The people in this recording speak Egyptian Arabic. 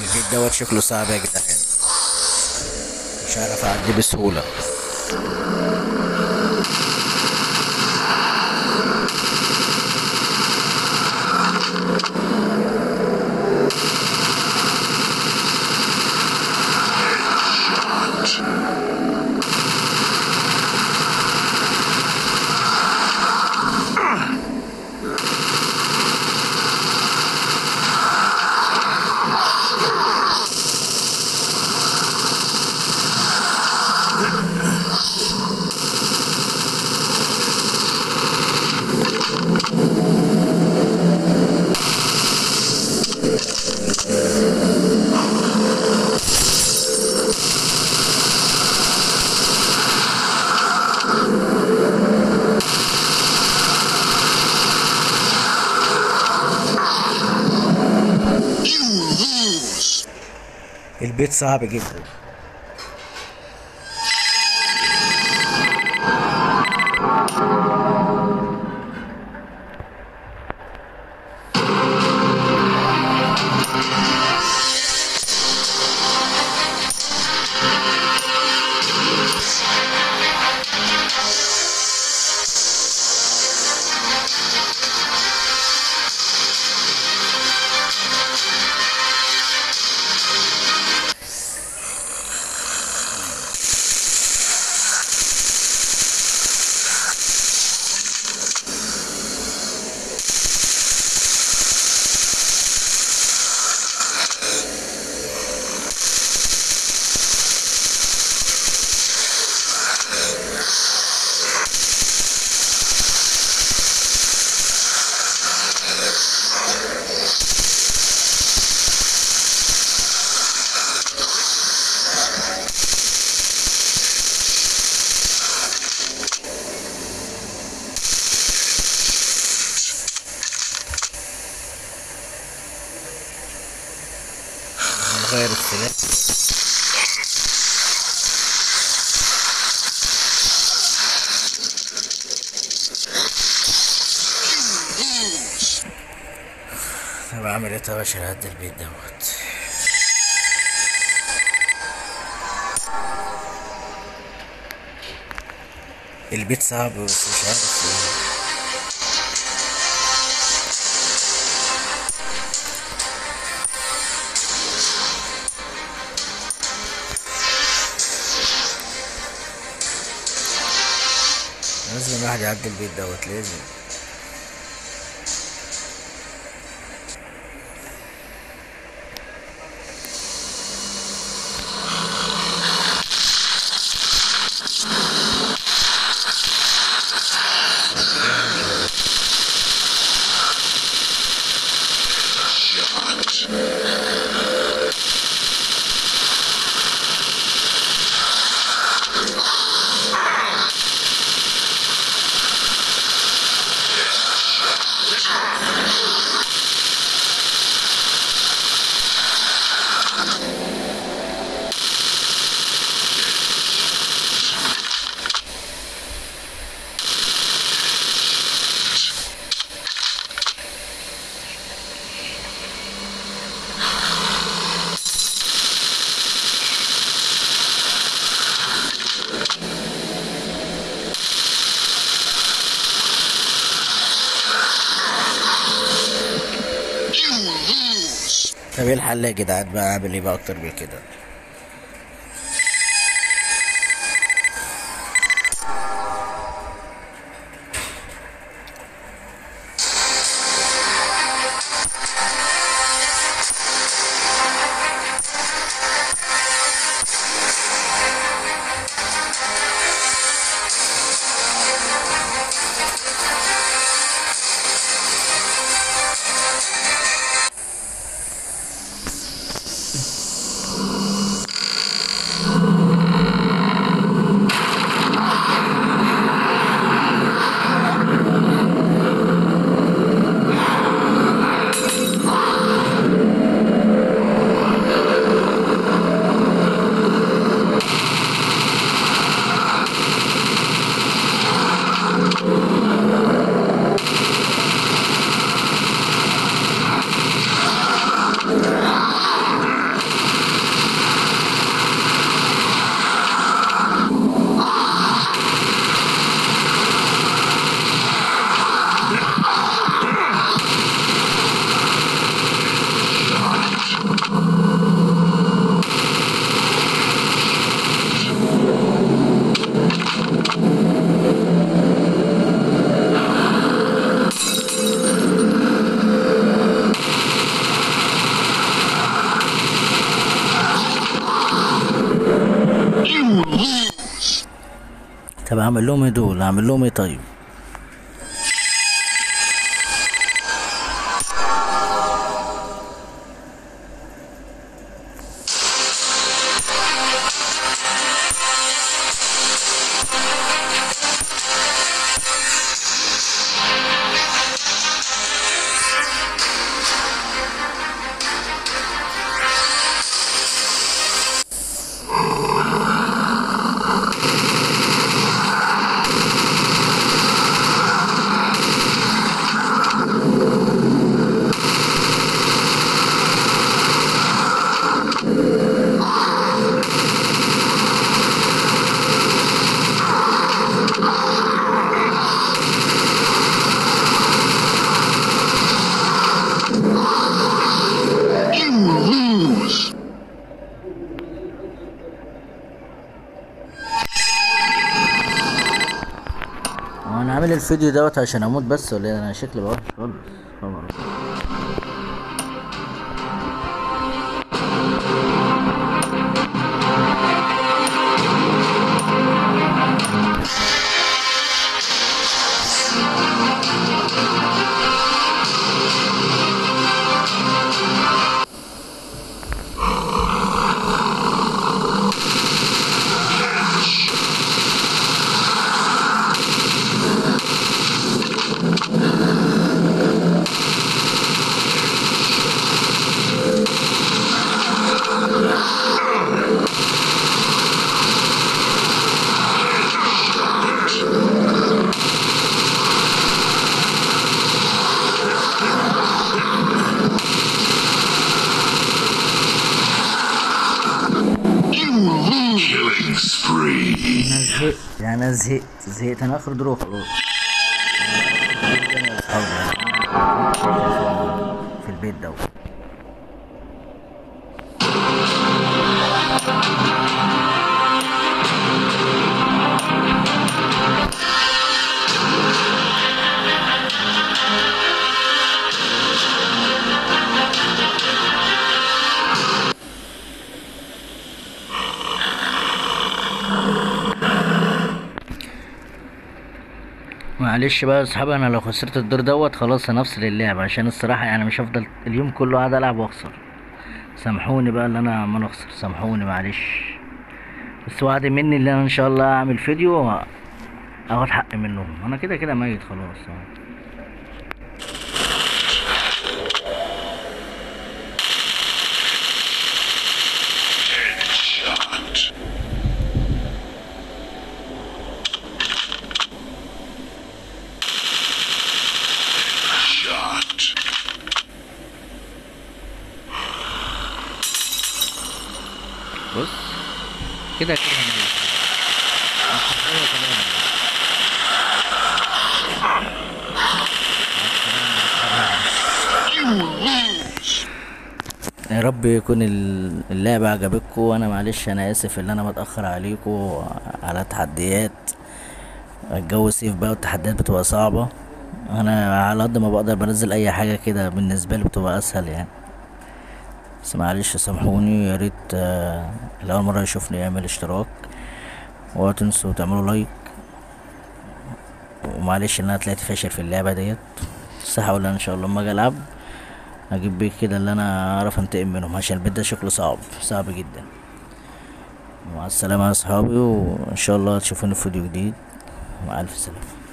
البيت دوت شكله صعب يا جدعان مش هعرف اعدي بسهولة You lose. البيت صعب جدا نغير السلاح Lose. طب اعمل ايه طب عشان اعدي البيت دوت البيت صعب بس مش عارف ايه لازم الواحد يعدي البيت دوت لازم You lose. طب ايه الحل يا جدعان بقى اعمل ايه بقى اكتر من كده طب هعمل لهم ايه دول هعمل لهم ايه طيب You lose. هو انا عامل الفيديو دوت عشان اموت بس ولا إيه؟ انا شكلي بقى وحش خالص خبر. You lose. Killing spree. انا زهقت يعني انا زهقت زهقت انا اخر دروع خلاص في البيت دوت معلش بقى يا اصحابي انا لو خسرت الدور دوت خلاص هنفصل اللعب عشان الصراحه يعني مش هفضل اليوم كله قاعد العب واخسر سامحوني بقى اللي انا ما نخسر سامحوني معلش بس وعد مني اللي انا ان شاء الله اعمل فيديو اخد حق منهم انا كده كده ميت خلاص Headshot. Shot. بص كده كده ميت أيوة كمان. You lose. يا رب يكون ال- اللعبة عجبتكم وانا معلش انا اسف ان انا متأخر عليكم على تحديات الجو سيف بقى والتحديات بتبقى صعبة انا على قد ما بقدر بنزل اي حاجة كده بالنسبة لي بتبقى اسهل يعني بس معلش سامحوني يا ريت آه، اللي اول مرة يشوفني يعمل اشتراك ولا تنسوا تعملوا لايك ومعلش ان انا طلعت فاشل في اللعبة ديت بس هحاول ان شاء الله اما اجي العب اجيب بيك كده اللي انا اعرف انتقم منهم عشان البيت ده شكله صعب صعب جدا مع السلامة يا اصحابي وان شاء الله تشوفوني في فيديو جديد مع الف سلامة